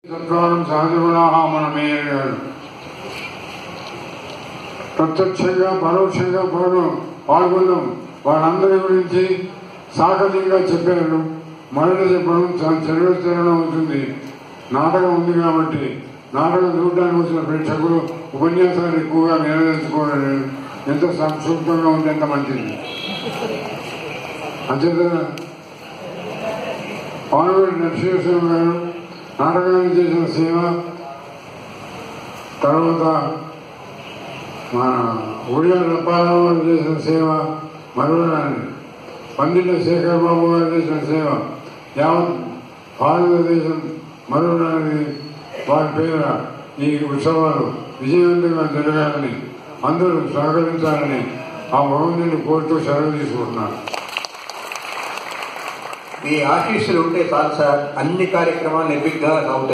సత్కారం సహజగుణ మన మేయర్ గారు ప్రత్యక్షంగా పరోక్షంగా పాల్గొ పాల్గొన్నాం వాళ్ళందరి గురించి సాకర్యంగా చెప్పారు మరణ చెప్పడం చాలా చరిత్రలో అవుతుంది నాటకం ఉంది కాబట్టి నాటకం చూడడానికి వచ్చిన ప్రేక్షకులు ఉపన్యాసాలు ఎక్కువగా నెరవేర్చుకోవడం ఎంత సంక్షిప్తంగా ఉంది ఎంత మంచిది అంతేత పాల్గొని నరసింహ గారు నాటకానికి చేసిన సేవ తర్వాత మన ఊళ్ళో రప్పారావు గారు చేసిన సేవ మరొకరాని పండిత శేఖర్ బాబు గారు చేసిన సేవ యావత్ భారతదేశం మరొకరాని వారి పేర ఈ ఉత్సవాలు విజయవంతంగా జరగాలని అందరూ సహకరించాలని ఆ భగవంతుని కోరుతూ సెలవు తీసుకుంటున్నాను మీ ఆశీస్సులు ఉంటే చాలు సార్ అన్ని కార్యక్రమాలు నిర్విఘ్నంగా సాగుతాయి